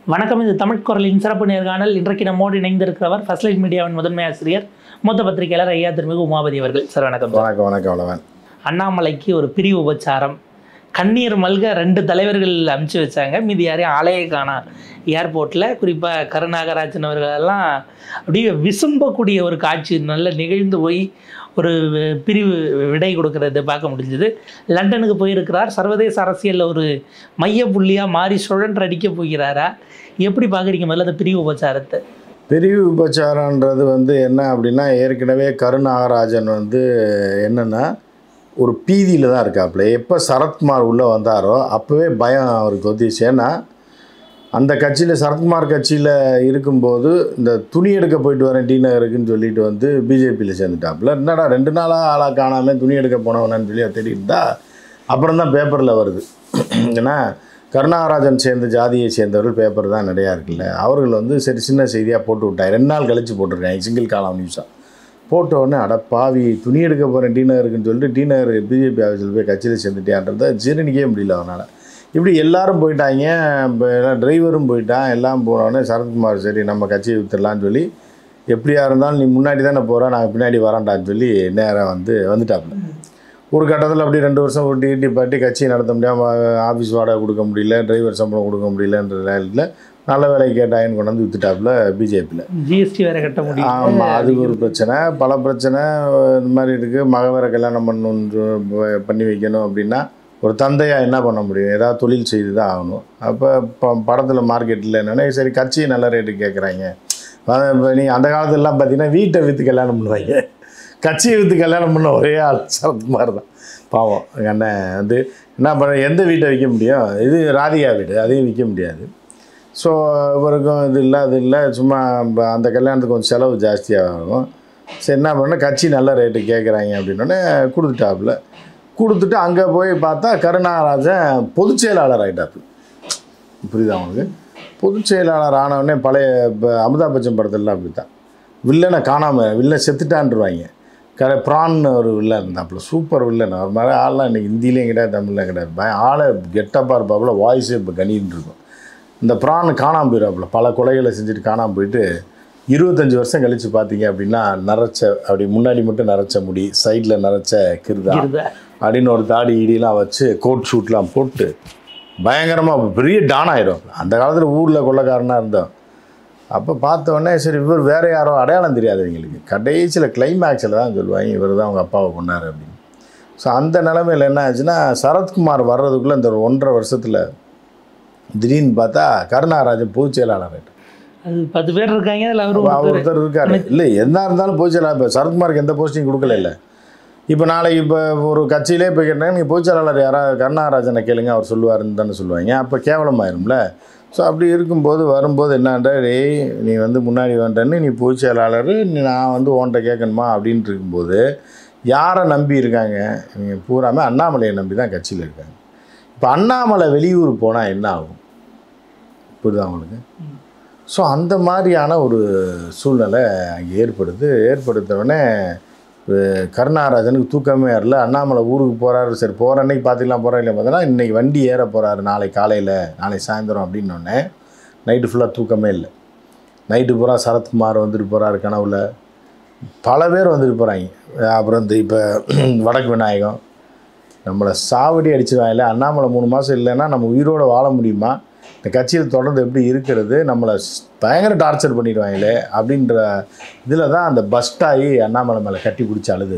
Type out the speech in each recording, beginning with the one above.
வணக்கம் இது தமிழ் குரலின் சிறப்பு நேர்காணல் இன்றைக்கு நம்மோடு இணைந்திருக்கிறவர் ஃபர்ஸ்ட் லைட் மீடியாவின் முதன்மை ஆசிரியர் மூத்த பத்திரிகையாளர் ஐயா திருமிகு உமாபதி அவர்கள் சார் வணக்கம் சார். வணக்கம் வணக்கம் வளவன் அண்ணாமலைக்கு ஒரு பிரிவு உபச்சாரம் கண்ணீர் மல்க ரெண்டு தலைவர்கள் அமுச்சு வச்சாங்க மீதி யாரையும் ஆலையை காணா ஏர்போர்ட்டில் குறிப்பாக கருநாகராஜன் அவர்களெல்லாம் அப்படியே விசும்பக்கூடிய ஒரு காட்சி நல்ல நிகழ்ந்து போய் ஒரு பிரிவு விடை கொடுக்கறத பார்க்க முடிஞ்சது லண்டனுக்கு போயிருக்கிறார் சர்வதேச அரசியலில் ஒரு மைய புள்ளியாக மாறி சுழன்று அடிக்க போகிறாரா எப்படி பார்க்குறீங்க முதல்ல அந்த பிரிவு உபச்சாரத்தை பிரிவு உபச்சாரன்றது வந்து என்ன அப்படின்னா ஏற்கனவே கருநாகராஜன் வந்து என்னென்னா ஒரு பீதியில் தான் இருக்காப்புல எப்போ சரத்குமார் உள்ளே வந்தாரோ அப்போவே பயம் அவருக்கு வந்துச்சு ஏன்னா அந்த கட்சியில் சரத்குமார் கட்சியில் இருக்கும்போது இந்த துணி எடுக்க போயிட்டு வரேன் டி நகருக்குன்னு சொல்லிட்டு வந்து பிஜேபியில் சேர்ந்துட்டாப்புல என்னடா ரெண்டு நாளாக ஆளாக காணாமல் துணி எடுக்க போனவனன்னு சொல்லி அவர் தேடிட்டு இருந்தா அப்புறம் தான் பேப்பரில் வருது ஏன்னா கருணாகராஜன் சேர்ந்த ஜாதியை சேர்ந்தவர்கள் பேப்பர் தான் நிறையா இருக்குல்ல அவர்கள் வந்து சரி சின்ன செய்தியாக போட்டு விட்டாங்க ரெண்டு நாள் கழித்து போட்டிருக்காங்க சிங்கிள் காலம் நியூஸாக போட்ட உடனே அட பாவி துணி எடுக்க போகிறேன் டி நகருக்குன்னு சொல்லிட்டு டி நகர் பிஜேபி ஆஃபீஸில் போய் கட்சியில் சேர்ந்துட்டியான்றதை ஜீரணிக்கவே முடியல அவனால் இப்படி எல்லாரும் போயிட்டாங்க இப்போ எல்லாம் டிரைவரும் போயிட்டான் எல்லாம் போனோடனே சரத்குமார் சரி நம்ம கட்சியை வித்துடலான்னு சொல்லி எப்படியா இருந்தாலும் நீ முன்னாடி தானே போகிற நாங்கள் பின்னாடி வரேன்டான்னு சொல்லி நேராக வந்து வந்துட்டாப்புல ஒரு கட்டத்தில் அப்படி ரெண்டு வருஷம் ஒட்டி ஈட்டி பாட்டி கட்சியை நடத்த முடியாமல் ஆஃபீஸ் வாடகை கொடுக்க முடியல டிரைவர் சம்பளம் கொடுக்க முடியலன்ற நேரத்தில் நல்ல வேலைக்கு கேட்டாயின்னு கொண்டு வந்து வித்துட்டாப்புல பிஜேபியில் ஜிஎஸ்டி வேற கட்ட முடியும் ஆமாம் அது ஒரு பிரச்சனை பல பிரச்சனை இந்த மாதிரி இருக்குது மக வேற கல்யாணம் பண்ணணும் பண்ணி வைக்கணும் அப்படின்னா ஒரு தந்தையாக என்ன பண்ண முடியும் ஏதாவது தொழில் செய்து தான் ஆகணும் அப்போ இப்போ படத்தில் மார்க்கெட்டில் என்னென்னா சரி கட்சியை நல்ல ரேட்டு கேட்குறாங்க இப்போ நீ அந்த காலத்துலலாம் பார்த்தீங்கன்னா வீட்டை விற்று கல்யாணம் பண்ணுவாங்க கட்சியை விற்று கல்யாணம் பண்ண ஒரே ஆள் சரத்குமார் தான் பாவம் எங்கள் அண்ணன் வந்து என்ன பண்ண எந்த வீட்டை விற்க முடியும் இது ராதிகா வீடு அதையும் விற்க முடியாது ஸோ இவருக்கும் இது இல்லை அது இல்லை சும்மா ப- அந்த கல்யாணத்துக்கு கொஞ்சம் செலவு ஜாஸ்தியாக ஆகும் சரி என்ன பண்ண கட்சி நல்ல ரேட்டு கேட்குறாங்க அப்படின்னோடனே கொடுத்துட்டாப்புல கொடுத்துட்டு அங்கே போய் பார்த்தா கருணாராஜன் பொதுச் செயலாளர் ஆகிட்டாப்புல புரியுதா உங்களுக்கு பொதுச் செயலாளர் ஆனவுடனே பழைய இப்போ அமிதாப் பச்சன் படத்துலலாம் அப்படி தான் வில்லனை காணாமல் வில்லன் செத்துட்டான்ருவாங்க கடை ப்ரான்னு ஒரு வில்லன் இருந்தாப்புல சூப்பர் வில்லன் அவர் மாதிரி ஆள்லாம் இன்றைக்கி ஹிந்திலையும் கிடையாது தமிழ்லையும் கிடையாது பய ஆளை கெட்டப்பாக இருப்பாப்புல வாய்ஸே இப்போ கனின்னு இருக்கும் இந்த ப்ரான் காணாமல் போயிடாப்புல பல கொலைகளை செஞ்சுட்டு காணாமல் போயிட்டு இருபத்தஞ்சி வருஷம் கழித்து பார்த்தீங்க அப்படின்னா நரைச்ச அப்படி முன்னாடி மட்டும் நரைச்ச முடி சைடில் நரைச்ச கிருதா இருதா. அப்படின்னு ஒரு தாடி இடியெல்லாம் வச்சு கோட் ஷூட்லாம் போட்டு பயங்கரமாக பெரிய டான் ஆயிரும் அந்த காலத்தில் ஊரில் கொள்ளக்காரனாக இருந்தோம் அப்போ பார்த்த உடனே சரி இவர் வேறு யாரோ அடையாளம் தெரியாது எங்களுக்கு கடைசியில் கிளைமேக்ஸில் தான் சொல்லுவாங்க இவர் தான் அவங்க அப்பாவை கொண்டாரு அப்படின்னு ஸோ அந்த நிலமையில் என்ன ஆச்சுன்னா சரத்குமார் வர்றதுக்குள்ளே இந்த ஒரு ஒன்றரை வருஷத்தில் திடீர்னு பார்த்தா கருணாராஜன் பொதுச் செயலாளர் ஆயிட்டார். அது பத்து பேர் இருக்காங்க அதில் அவரும் அவர் ஒருத்தர். ஒருத்தர் இருக்காரு இல்லை என்ன இருந்தாலும் பொதுச் செயலாளர் இப்போ சரத்குமாருக்கு எந்த போஸ்டிங் கொடுக்கல இல்லை இப்போ நாளைக்கு இப்போ ஒரு கட்சியிலே போய் கேட்டாங்க நீங்கள் பொதுச் செயலாளர் யாராவது கருணாராஜனை கேளுங்க அவர் சொல்லுவாருன்னு தானே சொல்லுவாங்க அப்போ கேவலமாயிரும்ல ஸோ அப்படி இருக்கும்போது வரும்போது என்னன்ற டேய் நீ வந்து முன்னாடி வந்துட்டேன்னு நீ பொதுச் செயலாளர் நீ நான் வந்து உன்கிட்ட கேட்கணுமா அப்படின்ட்டு இருக்கும்போது யாரை நம்பி இருக்காங்க இவங்க பூராமே அண்ணாமலையை நம்பி தான் கட்சியில் இருக்காங்க இப்போ அண்ணாமலை வெளியூர் போனால் என்ன ஆகும் புரியுதா உங்களுக்கு ஸோ அந்த மாதிரியான ஒரு சூழ்நிலை அங்கே ஏற்படுது ஏற்படுத்தவுடனே அஹ், கருணாராஜனுக்கு தூக்கமே வரல அண்ணாமலை ஊருக்கு போகிறாரு சரி போகிற அன்னைக்கு பார்த்துக்கலாம் போகிறா இல்லை பார்த்தோன்னா இன்றைக்கி வண்டி ஏற போகிறாரு நாளை காலையில் நாளை சாயந்தரம் அப்படின்னோடனே நைட்டு ஃபுல்லாக தூக்கமே இல்லை நைட்டு பூரா சரத்குமார் வந்துட்டு போகிறாரு கனவுல பல பேர் வந்துட்டு போகிறாங்க அப்புறம் இந்த இப்போ வடக்கு விநாயகம் நம்மளை சாவடி அடிச்சிருவாங்கல்ல அண்ணாமலை மூணு மாதம் இல்லைன்னா நம்ம உயிரோடு வாழ முடியுமா இந்த கட்சியில் தொடர்ந்து எப்படி இருக்கிறது நம்மளை ஸ்- பயங்கர டார்ச்சர் பண்ணிடுவாங்களே அப்படின்ற இதில் தான் அந்த பஸ்ட் ஆகி அண்ணாமலை மேலே கட்டி பிடிச்சி அழுது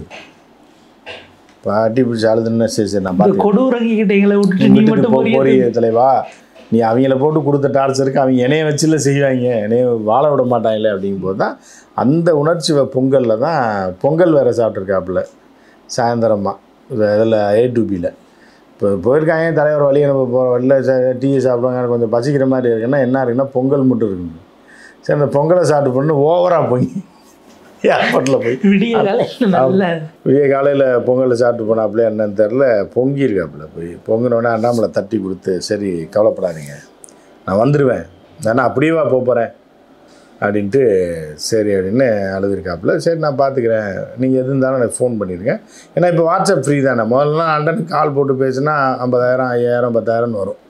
கட்டி பிடிச்சி அழுதுன்னு சரி சரி நான் இந்த பார்த்து கொடூரங்க கிட்ட எங்களை விட்டுட்டு நீ விட்டுட்டு மட்டும் போ போறியே போறிய தலைவா நீ அவங்கள போட்டு கொடுத்த டார்ச்சருக்கு அவங்க என்னைய வச்சுல செய்வாங்க என்னைய வாழ விட மாட்டாங்களே அப்படிங்கும்போது தான் அந்த உணர்ச்சி வ- பொங்கலில் தான் பொங்கல் வேறு சாப்பிட்ருக்காப்புல சாயந்தரமாக இதில் ஏ டுபியில் இப்போ போயிருக்காங்க தலைவர் வழி நம்ம போகிற வழியில் டீ சாப்பிடுவாங்க கொஞ்சம் பசிக்கிற மாதிரி இருக்குன்னா என்ன இருக்குன்னா பொங்கல் மட்டும் இருக்குது சரி அந்த பொங்கலை சாப்பிட்டு பண்ணு ஓவராக போய் ஏர்போர்ட்டில் போய் விடிய காலையில் நல்ல விடிய காலையில் பொங்கல் சாப்பிட்டு போனாப்புல என்னன்னு தெரில பொங்கியிருக்காப்புல போய் பொங்கினோடனே அண்ணாமலை தட்டி கொடுத்து சரி கவலைப்படாதீங்க நான் வந்துடுவேன் நான் அப்படியே போக போகிறேன் அப்படின்ட்டு சரி அப்படின்னு அழுதுருக்காப்புல சரி நான் பார்த்துக்கிறேன் நீங்கள் எது இருந்தாலும் எனக்கு ஃபோன் பண்ணிடுங்க ஏன்னா இப்போ வாட்ஸ்அப் ஃப்ரீ தானே முதல்லாம் லண்டனுக்கு கால் போட்டு பேசுனா ஐம்பதாயிரம் ஐயாயிரம் பத்தாயிரம்னு வரும்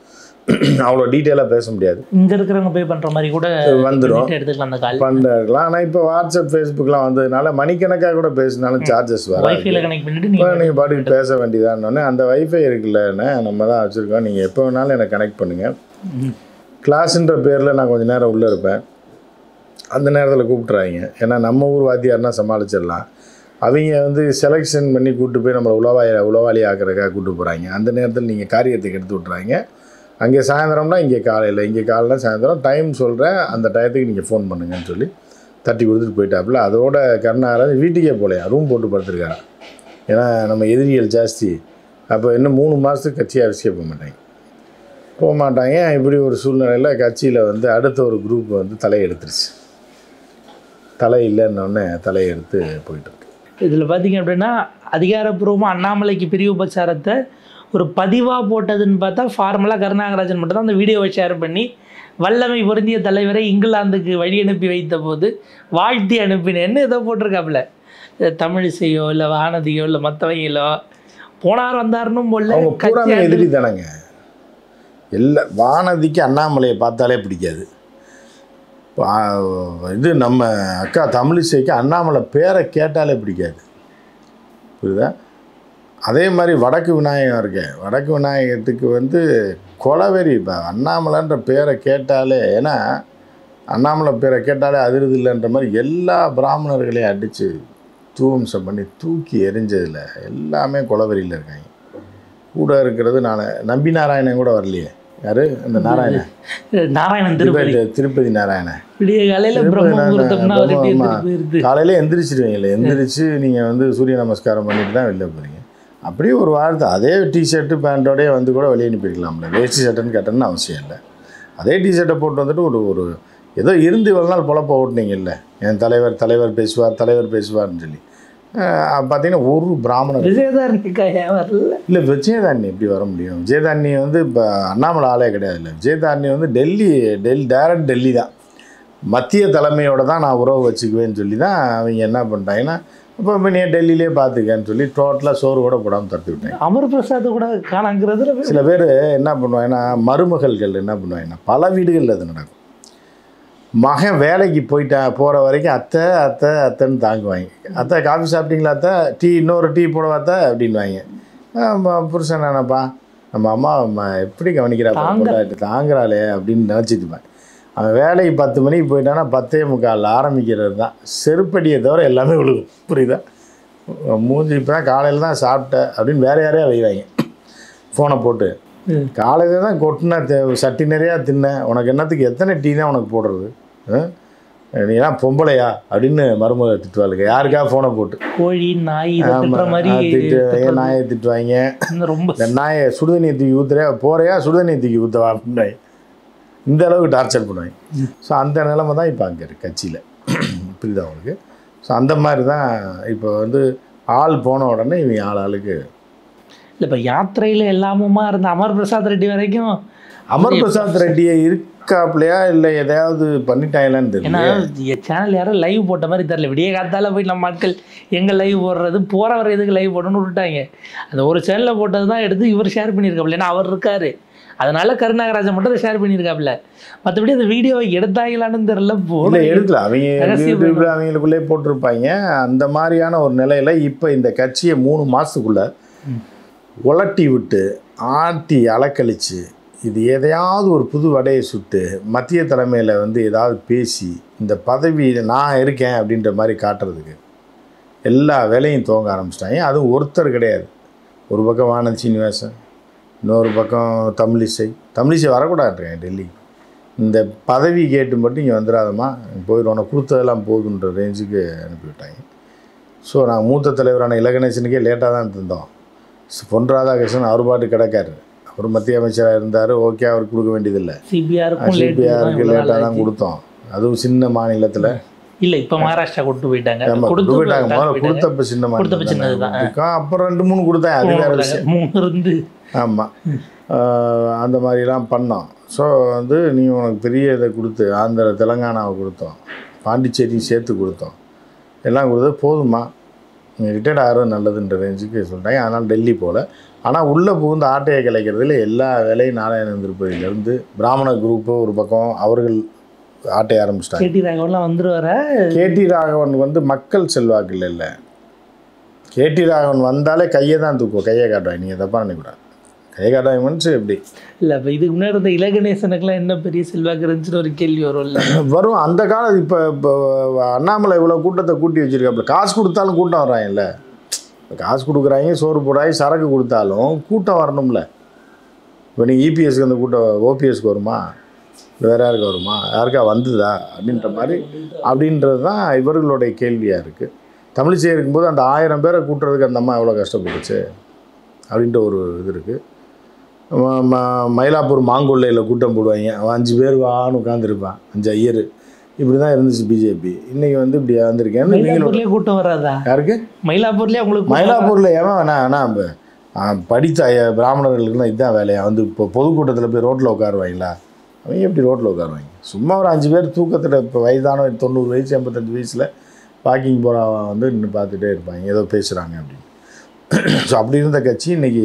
அவ்வளோ டீட்டெயிலாக பேச முடியாது இங்க இருக்கிறவங்க பே பண்ற மாதிரி கூட வந்துடும் எடுத்துக்கலாம் அந்த கால் பண்ணிருக்கலாம் ஆனால் இப்போ வாட்ஸ்அப் ஃபேஸ்புக்லாம் வந்ததுனால மணிக்கணக்காக கூட பேசினாலும் சார்ஜஸ் வர வைஃபைல கனெக்ட் பண்ணிட்டு இப்போ நீங்க நீங்கள் பாட்டுக்கு பேச வேண்டியதானே அந்த வைஃபை இருக்குல்லண்ணே நம்ம தான் வச்சுருக்கோம் நீங்கள் எப்போ வேணாலும் எனக்கு கனெக்ட் பண்ணுங்கள் ம். கிளாஸுன்ற பேரில் நான் கொஞ்ச நேரம் உள்ளே இருப்பேன் அந்த நேரத்தில் கூப்பிட்றாங்க ஏன்னா நம்ம ஊர் வாத்தியார்னா சமாளிச்சிடலாம் அவங்க வந்து செலெக்ஷன் பண்ணி கூப்பிட்டு போய் நம்மளை உளவாளி உளவாளி ஆக்கிறதுக்காக கூப்பிட்டு போகிறாங்க அந்த நேரத்தில் நீங்கள் காரியத்துக்கு எடுத்து விட்றாங்க அங்கே சாயந்தரம்னா இங்கே காலையில் இங்கே காலையில் சாயந்தரம் டைம் சொல்கிறேன் அந்த டயத்துக்கு நீங்கள் ஃபோன் பண்ணுங்கன்னு சொல்லி தட்டி கொடுத்துட்டு போயிட்டாப்புல அதோட கருணாராஜ் வீட்டுக்கே போகலையா ரூம் போட்டு படுத்துருக்காரு ஏன்னா நம்ம எதிரிகள் ஜாஸ்தி அப்போ இன்னும் மூணு மாதத்துக்கு கட்சி அரசியே போக மாட்டாங்க போக மாட்டாங்க இப்படி ஒரு சூழ்நிலையில் கட்சியில் வந்து அடுத்த ஒரு குரூப் வந்து தலையெடுத்துருச்சு தலை இல்லைன்னொடனே தலையெடுத்து போயிட்டு இருக்கு இதில் பார்த்தீங்க அப்படின்னா அதிகாரப்பூர்வமாக அண்ணாமலைக்கு பிரிவு உபச்சாரத்தை ஒரு பதிவாக போட்டதுன்னு பார்த்தா ஃபார்மலாக கருணாகராஜன் மட்டும் தான் அந்த வீடியோவை ஷேர் பண்ணி வல்லமை பொருந்திய தலைவரை இங்கிலாந்துக்கு வழி அனுப்பி வைத்த போது வாழ்த்தி அனுப்பினேன்னு ஏதோ போட்டிருக்காப்புல அஹ் தமிழிசையோ இல்லை வானதியோ இல்லை மற்றவங்களோ போனார் வந்தாருன்னும் போல அவங்க கட்சி பூராமே ஆண்டு- எதிரி தானேங்க எல்லா வானதிக்கு அண்ணாமலையை பார்த்தாலே பிடிக்காது பா- இது நம்ம அக்கா தமிழிசைக்கு அண்ணாமலை பேரை கேட்டாலே பிடிக்காது புரியுதா அதே மாதிரி வடக்கு விநாயகம் இருக்கேன் வடக்கு விநாயகத்துக்கு வந்து கொலவெறி இப்போ அண்ணாமலைன்ற பேரை கேட்டாலே ஏன்னா அண்ணாமலை பேரை கேட்டாலே அதிருது இல்லைன்ற மாதிரி எல்லா பிராமணர்களையும் அடித்து தூவம்சம் பண்ணி தூக்கி எரிஞ்சதில் எல்லாமே கொலவெறியில் இருக்காங்க கூட இருக்கிறது நான் நம்பி நாராயணன் கூட வரலையே யாரு அந்த நாராயணன் நாராயணன் திருப்பதி திருப்பதி திருப்பதி நாராயணன் விடிய காலையில் திருப்பதி பிரம்ம நாராயணன், முகூர்த்தம்னா அவர் எப்படி ஆமா. எடுத்துட்டு போயிருது காலையில் எந்திரிச்சிடுவீங்களே எந்திரிச்சு நீங்கள் வந்து சூரிய நமஸ்காரம் பண்ணிட்டு தான் வெளில போகிறீங்க அப்படியே ஒரு வாரத்தை அதே டிஷர்ட்டு பேண்ட்டோடய வந்து கூட வெளியே அனுப்பியிருக்கலாம்ல வேஷ்டி சட்டைன்னு கட்டணும்னு அவசியம் இல்லை அதே டிஷர்ட்டை போட்டு வந்துட்டு ஒரு ஒரு ஏதோ இருந்து இவ்வளோ நாள் பொழப்ப ஓட்டுனீங்கல்ல என் தலைவர் தலைவர் பேசுவார் தலைவர் பேசுவார்னு சொல்லி அஹ் பார்த்தீங்கன்னா ஒரு பிராமணர் விஜயதாரணிக்கா ஏன் வரல இல்லை விஜயதாரணி எப்படி வர முடியும் விஜயதாரணி வந்து இப்போ அண்ணாமலை ஆளே கிடையாது இல்லை விஜயதாரணி வந்து டெல்லி டெல்லி டேரக்ட் டெல்லி தான் மத்திய தலைமையோட தான் நான் உறவு வச்சுக்குவேன்னு சொல்லி தான் அவங்க என்ன பண்ணிட்டாங்கன்னா இப்போ இப்போ நீ டெல்லியிலே பார்த்துக்கன்னு சொல்லி டோட்டலாக சோறு கூட போடாமல் தடுத்து விட்டாங்க அமர் பிரசாத் கூட காணாங்கிறதுல சில பேர் என்ன பண்ணுவாங்கன்னா மருமகள்கள் என்ன பண்ணுவாங்கன்னா பல வீடுகளில் அது நடக்கும் மகன் வேலைக்கு போயிட்டான் போகிற வரைக்கும் அத்தை அத்தை அத்தைன்னு தாங்குவாங்க அத்தை காஃபி சாப்பிட்டீங்களா அத்தை டீ இன்னொரு டீ போடவா அத்தை அப்படின்வாங்க ஆமா, புருஷன் என்னப்பா நம்ம அம்மா அம்மா எப்படி கவனிக்கிறா தாங்க- பொண்டாட்டி தாங்குறாளே அப்படின்னு நினச்சிட்டுப்பேன் அவன் வேலைக்கு பத்து மணிக்கு போயிட்டான்னா பத்தே முக்கால் ஆரம்பிக்கிறது தான் செருப்படியை தவிர எல்லாமே விழுகும் புரியுதா மூஞ்சி இப்போ காலையில் தான் சாப்பிட்டேன் அப்படின்னு வேற யாரையா வைவாங்க ஃபோனை போட்டு ம். காலையில் தான் கொட்டின தே- சட்டி நிறையா தின்ன உனக்கு என்னத்துக்கு எத்தனை டீ தான் உனக்கு போடுறது ஆ? நீ எல்லாம் பொம்பளையா அப்படின்னு மருமக திட்டுவாளுங்க யாருக்காக ஃபோனை போட்டு கோழி நாய் இதை ஆமா, திட்டுற மாதிரி ஆ, திட்டு திட்டுறது. ஏன் நாயை திட்டுவாங்க இன்னும் ரொம்ப இந்த நாயை சுடுதண்ணியை தூக்கி ஊத்துறியா போறியா சுடுதண்ணியை தூக்கி ஊற்றவா அப்படின்னாங்க இந்த அளவுக்கு டார்ச்சர் பண்ணுவாங்க ஸோ அந்த நிலைமை தான் இப்போ அங்கே இருக்கு கட்சியில் புரியுதா உங்களுக்கு ஸோ அந்த மாதிரி தான் இப்போ வந்து ஆள் போன உடனே இவங்க ஆள் ஆளுக்கு இல்லை இப்போ யாத்திரையில் எல்லாமுமா இருந்த அமர் பிரசாத் ரெட்டி வரைக்கும் அமர் பிரசாத் ரெட்டியை இருக்காப்லையா இல்லை எதையாவது பண்ணிட்டாங்களான்னு ஏன்னா தெரியல சேனல் யாரும் லைவ் போட்ட மாதிரி தெரியல விடிய காத்தால போய் நம்ம ஆட்கள் எங்கே லைவ் போடுறது போகிறவர் எதுக்கு லைவ் போடணும்னு விட்டுட்டாங்க அந்த ஒரு சேனலில் போட்டது தான் எடுத்து இவர் ஷேர் பண்ணியிருக்காப்புல ஏன்னா அவர் இருக்காரு அதனால கருணாகராஜன் மட்டும் அதை ஷேர் பண்ணியிருக்காப்புல மற்றபடி அந்த வீடியோவை எடுத்தாங்களான்னு தெரியல இல்லை போட எடுக்கல அவங்க ரகசிய யூடியூப்ல அவங்களுக்குள்ளே போட்டிருப்பாங்க அந்த மாதிரியான ஒரு நிலையில இப்போ இந்த கட்சியை மூணு மாசத்துக்குள்ள ம். உலட்டி விட்டு ஆட்டி அலக்கழிச்சு இது எதையாவது ஒரு புது வடையை சுட்டு மத்திய தலைமையில் வந்து ஏதாவது பேசி இந்த பதவி நான் இருக்கேன் அப்படின்ற மாதிரி காட்டுறதுக்கு எல்லா வேலையும் துவங்க ஆரம்பிச்சிட்டாங்க அதுவும் ஒருத்தர் கிடையாது ஒரு பக்கம் வானதி சீனிவாசன் இன்னொரு பக்கம் தமிழிசை தமிழிசை வரக்கூடாதுன்றேன் டெல்லி இந்த பதவி கேட்டு மட்டும் இங்கே வந்துடாதம்மா போயிடும் உனக்கு கொடுத்ததெல்லாம் போதுன்ற ரேஞ்சுக்கு அனுப்பிவிட்டாங்க ஸோ நான் மூத்த தலைவரான இலகணேசனுக்கே லேட்டாக தான் இருந்தோம் ஸ் பொன் ராதாகிருஷ்ணன் அவர் பாட்டு கிடக்காரு அவர் மத்திய அமைச்சராக இருந்தார் ஓகே அவர் கொடுக்க வேண்டியதில்லை சிபிஆருக்கும் சிபிஆருக்கு லேட்டாக தான் லேட் கொடுத்தோம் அதுவும் சின்ன மாநிலத்தில் இல்லை இப்போ மகாராஷ்டிரா கொண்டு போயிட்டாங்க நம்ம கொடுத்து கொடுத்துட்டாங்க முதல்ல போயிட்டாங்க. கொடுத்தப்ப சின்ன கொடுத்தப்ப மாநிலம் சின்னதுதான். தானே. கொடுத்தோம். அப்புறம் ரெண்டு மூணு கொடுத்தேன் அது வேறு விஷயம் மூணு இருந்து ஆமாம் அந்த மாதிரிலாம் பண்ணோம் ஸோ வந்து நீ உனக்கு பெரிய இதை கொடுத்து ஆந்திர தெலுங்கானாவை கொடுத்தோம் பாண்டிச்சேரி சேர்த்து கொடுத்தோம் எல்லாம் கொடுத்து போதுமா ரிட்டையர்ட் ஆகிறது நல்லதுன்ற ரேஞ்சுக்கு சொல்லிட்டாங்க அதனால் டெல்லி போகல ஆனால் உள்ளே புகுந்து ஆட்டையை கிளைக்கிறதுல எல்லா வேலையும் நாராயணன் திருப்பதியிலேருந்து பிராமண குரூப்பு ஒரு பக்கம் அவர்கள் ஆட்டைய ஆரம்பிச்சிட்டாங்க கேடி ராகவன்லாம் வந்துருவாரா கேடி ராகவன் வந்து மக்கள் செல்வாக்கு இல்லை இல்லை கேடி ராகவன் வந்தாலே கையை தான் தூக்குவோம் கையை காட்டுவாங்க நீங்கள் தப்பாக நினைக்கூடாது கையை காட்டுவாங்க மனுச்சு எப்படி இல்லை இப்போ இதுக்கு முன்னாடி இருந்த இலகணேசனுக்குலாம் என்ன பெரிய செல்வாக்கு இருந்துச்சுன்னு ஒரு கேள்வி வரும்ல வரும் அந்த காலம் இப்போ இப்போ அண்ணாமலை இவ்வளோ கூட்டத்தை கூட்டி வச்சிருக்காப்புல காசு கொடுத்தாலும் கூட்டம் வராங்கல்ல இப்ப காசு கொடுக்குறாங்க சோறு போடாய் சரக்கு கொடுத்தாலும் கூட்டம் வரணும்ல இப்போ நீங்கள் இபிஎஸ்க்கு அந்த கூட்டம் ஓபிஎஸ்க்கு வருமா இல்லை வேறு யாருக்கு வருமா யாருக்கா வந்ததா அப்படின்ற மாதிரி அப்படின்றது தான் இவர்களுடைய கேள்வியாக இருக்குது தமிழிசை இருக்கும்போது அந்த ஆயிரம் பேரை கூட்டுறதுக்கு அந்த அம்மா எவ்வளோ கஷ்டப்பட்டுச்சு அப்படின்ற ஒரு இது இருக்குது மயிலாப்பூர் மாங்கொல்லையில் கூட்டம் போடுவாங்க அவன் அஞ்சு பேர் வான்னு உட்காந்துருப்பான் அஞ்சு ஐயர் இப்படி தான் இருந்துச்சு பிஜேபி இன்றைக்கி வந்து இப்படி வந்திருக்கேன்னு நீங்களும் மயிலாப்பூர்லேயே கூட்டம் வராதா யாருக்கு மயிலாப்பூர்லேயே உங்களுக்கு கூட்டம் மயிலாப்பூரில் ஏன் வேணா வேணா இப்ப, ஆ, படித்த ஐய- பிராமணர்களுக்குலாம் இதுதான் வேலையா வந்து இப்போ பொதுக்கூட்டத்தில் போய் ரோட்டில் உட்காருவாங்களா அவங்க எப்படி ரோட்டில் உட்காருவாங்க சும்மா ஒரு அஞ்சு பேர் தூக்கத்தில் இப்போ வயதான தொண்ணூறு வயசு எண்பத்தஞ்சு வயசில் வாக்கிங் போகிறவன் வந்து நின்று பார்த்துட்டே இருப்பாங்க ஏதோ பேசுகிறாங்க அப்படின்னு ஸோ அப்படி இருந்த கட்சி இன்றைக்கி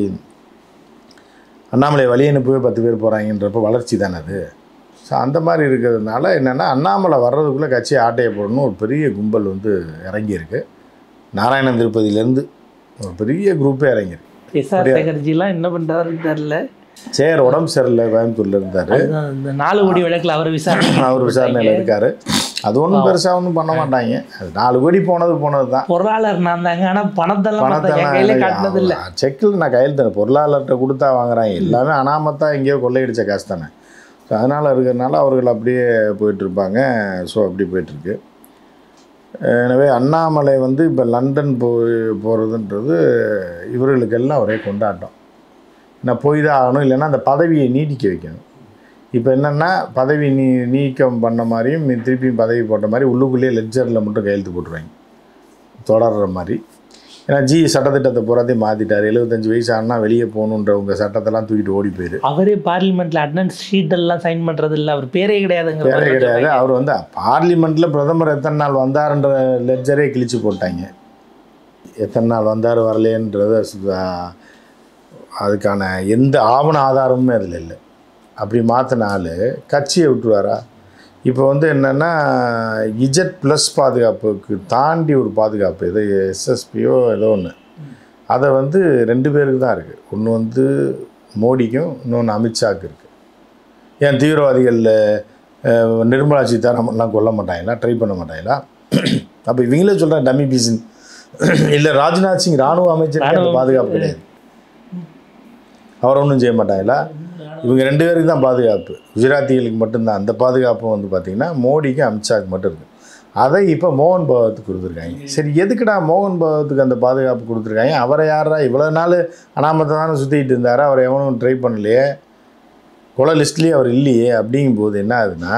அண்ணாமலை வழி அனுப்பவே பத்து பேர் போகிறாங்கன்றப்ப வளர்ச்சி தானே அது ஸோ அந்த மாதிரி இருக்கிறதுனால என்னென்னா அண்ணாமலை வர்றதுக்குள்ளே கட்சி ஆட்டையை போடணும் ஒரு பெரிய கும்பல் வந்து இறங்கியிருக்கு நாராயணன் திருப்பதியிலேருந்து ஒரு பெரிய குரூப்பே இறங்கியிருக்கு எஸ்ஆர் சேகர்ஜிலாம் என்ன பண்ணுறாருன்னு தெரில சேர் உடம்பு சரியில்லை கோயம்புத்தூரில் இருந்தார் அதுதான் இந்த நாலு கோடி வழக்கில் அவர் விசாரணை அவர் விசாரணையில் இருக்கார் அது ஒன்றும் பெருசாக ஒன்றும் பண்ண மாட்டாங்க அது நாலு கோடி போனது போனது தான் பொருளாளர் நான் தாங்க ஆனால் பணத்தெல்லாம் பார்த்தா என் கையில காட்டினது இல்லை செக்கில் நான் கையில் தரேன் பொருளாளர்கிட்ட கொடுத்தா வாங்குறாங்க எல்லாமே அனாமத்தான் எங்கேயோ கொள்ளையடிச்ச காசு தானே ஸோ அதனால் இருக்கிறனால அவர்கள் அப்படியே போயிட்டுருப்பாங்க ஸோ அப்படி போயிட்டுருக்கு எனவே அண்ணாமலை வந்து இப்போ லண்டன் போய் போகிறதுன்றது இவர்களுக்கெல்லாம் ஒரே கொண்டாட்டம் நான் போய் தான் ஆகணும் இல்லைன்னா அந்த பதவியை நீட்டிக்க வைக்கணும் இப்போ என்னென்னா பதவி நீ நீக்கம் பண்ண மாதிரியும் நீ திருப்பியும் பதவி போட்ட மாதிரி உள்ளுக்குள்ளேயே லெட்ஜரில் மட்டும் கையெழுத்து போட்டுருவாங்க தொடர்ற மாதிரி ஏன்னா ஜி சட்டத்திட்டத்தை பூராத்தையும் மாற்றிட்டார் எழுபத்தஞ்சு வயசு ஆனா வெளியே போகணுன்ற உங்கள் சட்டத்தெல்லாம் தூக்கிட்டு ஓடி போயிரு அவரே பார்லிமெண்ட்ல அட்டனன்ஸ் ஷீட் எல்லாம் சைன் பண்றது இல்ல அவர் பேரே கிடையாதுங்கிற வேற மாதிரி கிடையாது அவர் வந்து பார்லிமெண்ட்டில் பிரதமர் எத்தனை நாள் வந்தாருன்ற லெட்ஜரே கிழிச்சு போட்டாங்க எத்தனை நாள் வந்தார் வரலையன்றத சு- ஆ, அதுக்கான எந்த ஆவண ஆதாரமுமே அதில் இல்லை அப்படி மாற்றின ஆள் கட்சியை விட்டுருவாரா இப்போ வந்து என்னென்னா இஜெட் ப்ளஸ் பாதுகாப்புக்கு தாண்டி ஒரு பாதுகாப்பு ஏதோ எஸ்எஸ்பியோ ஏதோ ஒன்று அதை வந்து ரெண்டு பேருக்கு தான் இருக்குது ஒன்று வந்து மோடிக்கும் இன்னொன்று அமித்ஷாவுக்கு இருக்குது ஏன் தீவிரவாதிகள் அஹ், நிர்மலா சீதாராமன்லாம் கொல்ல மாட்டாங்களா ட்ரை பண்ண மாட்டாங்களா அப்போ இவங்களே சொல்கிறேன் டம்மி பீஸின் இல்லை ராஜ்நாத் சிங் ராணுவ அமைச்சருக்கு அந்த ராணுவ பாதுகாப்பு கிடையாது அவர் ஒன்றும் செய்ய மாட்டாங்களா இவங்க ரெண்டு பேருக்கு தான் பாதுகாப்பு குஜராத்திகளுக்கு மட்டும்தான் அந்த பாதுகாப்பும் வந்து பார்த்திங்கன்னா மோடிக்கு அமித்ஷாக்கு மட்டும் இருக்குது அதை இப்போ மோகன் பகவத்துக்கு கொடுத்துருக்காங்க சரி எதுக்குடா மோகன் பகவத்துக்கு அந்த பாதுகாப்பு கொடுத்துருக்காங்க அவரை யாரா இவ்வளோ நாள் அனாமத்தை தானே சுற்றிக்கிட்டு இருந்தார் அவர் எவனும் ட்ரை பண்ணலையே கொலை லிஸ்ட்லேயே அவர் இல்லையே அப்படிங்கும்போது என்ன ஆகுதுன்னா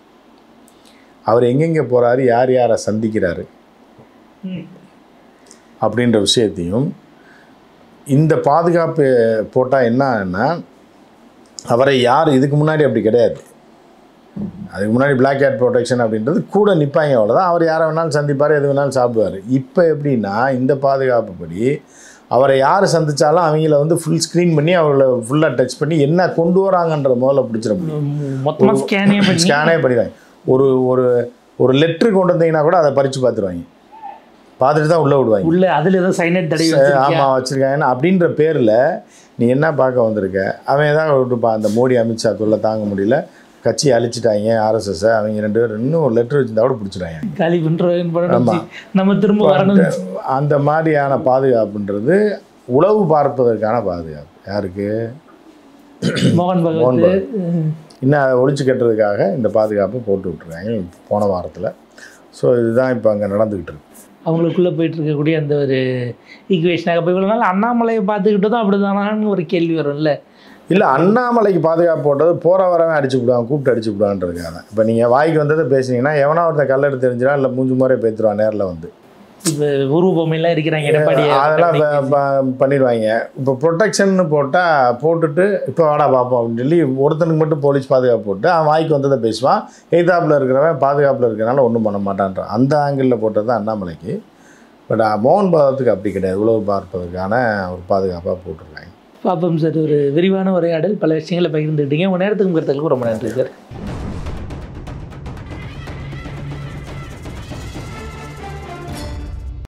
அவர் எங்கெங்கே போகிறாரு யார் யாரை சந்திக்கிறாரு ம். அப்படின்ற விஷயத்தையும் இந்த பாதுகாப்பு போட்டால் என்ன ஆகுன்னா அவரை யார் இதுக்கு முன்னாடி அப்படி கிடையாது அதுக்கு முன்னாடி பிளாக் ஹேட் ப்ரொடெக்ஷன் அப்படின்றது கூட நிற்பாங்க அவ்வளோதான் அவர் யாரை வேணாலும் சந்திப்பார் எது வேணாலும் சாப்பிடுவார் இப்போ எப்படின்னா இந்த பாதுகாப்பு படி அவரை யார் சந்திச்சாலும் அவங்கள வந்து ஃபுல் ஸ்க்ரீன் பண்ணி அவங்கள ஃபுல்லாக டச் பண்ணி என்ன கொண்டு வராங்கன்ற முதல்ல பிடிச்சிட முடியும் ம், மொத்தமா ஸ்கேனே பண்ணி ஸ்கேனே பண்ணிடுவாங்க ஒரு ஒரு ஒரு லெட்ரு கொண்டு வந்தீங்கன்னா கூட அதை பறித்து பார்த்துருவாங்க பார்த்துட்டு தான் உள்ளே விடுவாங்க உள்ள அதுல ஏதோ சைனட் தடவி வச்சிருக்கியா? ஆமாம் வச்சுருக்காங்கன்னா அப்படின்ற பேரில் நீ என்ன பார்க்க வந்திருக்க அவன் ஏதாவது விட்டுப்பா அந்த மோடி அமித்ஷா தொல்லை தாங்க முடியல கட்சியை அழிச்சிட்டாங்க ஆர்எஸ்எஸ் அவங்க ரெண்டு பேரும் இன்னும் ஒரு லெட்டர் வச்சிருந்தா கூட பிடிச்சிட்டாங்க காலி பண்றோம் பண்ணணும் ஆமா. நம்ம திரும்ப வரணும் அந்த மாதிரியான பாதுகாப்புன்றது உளவு பார்ப்பதற்கான பாதுகாப்பு யாருக்கு மோகன் மோகன் பகவத் இன்னும் அதை ஒழிச்சு கட்டுறதுக்காக இந்த பாதுகாப்பு போட்டு விட்ருக்காங்க போன வாரத்தில் ஸோ இதுதான் இப்போ அங்கே நடந்துக்கிட்டு இருக்கு அவங்களுக்குள்ள போயிட்டு இருக்கக்கூடிய அந்த ஒரு ஈக்குவேஷனாக இப்போ இவ்வளோ நாள் அண்ணாமலையை பார்த்துக்கிட்டதும் அப்படிதானான்னு ஒரு கேள்வி வரும்ல இல்லை அண்ணாமலைக்கு பாதுகாப்பு போட்டது போகிற வரவன் அடிச்சு விடுவான் கூப்பிட்டு அடிச்சு விடுவான்றதுக்காக தான் இப்போ நீங்கள் வாய்க்கு வந்ததை பேசுனீங்கன்னா எவனா ஒருத்தன் கல்லெடுத்து தெரிஞ்சிடான் இல்லை மூஞ்சி முறை பேத்துருவான் நேரில் வந்து இப்போ உருவ பொம்மையெல்லாம் இருக்கிறாங்க எடப்பாடி அதெல்லாம் ப- ப- பண்ணிடுவாங்க இப்போ ப்ரொடெக்ஷன் போட்டால் போட்டுட்டு இப்போ வாடா பார்ப்போம் அப்படின்னு சொல்லி ஒருத்தனுக்கு மட்டும் போலீஸ் பாதுகாப்பு போட்டு அவன் வாய்க்கு வந்ததை பேசுவான் எய்தாப்பில் இருக்கிறவன் பாதுகாப்பில் இருக்கிறனால ஒன்றும் பண்ண மாட்டான்றான் அந்த ஆங்கிளில் போட்டது தான் அண்ணாமலைக்கு பட் மோகன் பாகத்துக்கு அப்படி கிடையாது உழவு பார்ப்பதற்கான ஒரு பாதுகாப்பாக போட்டிருக்காங்க பார்ப்போம் சார் ஒரு விரிவான உரையாடல் பல விஷயங்களை பகிர்ந்துக்கிட்டீங்க உங்கள் நேரத்துக்கும் கருத்துக்களுக்கும் ரொம்ப நன்றி சார்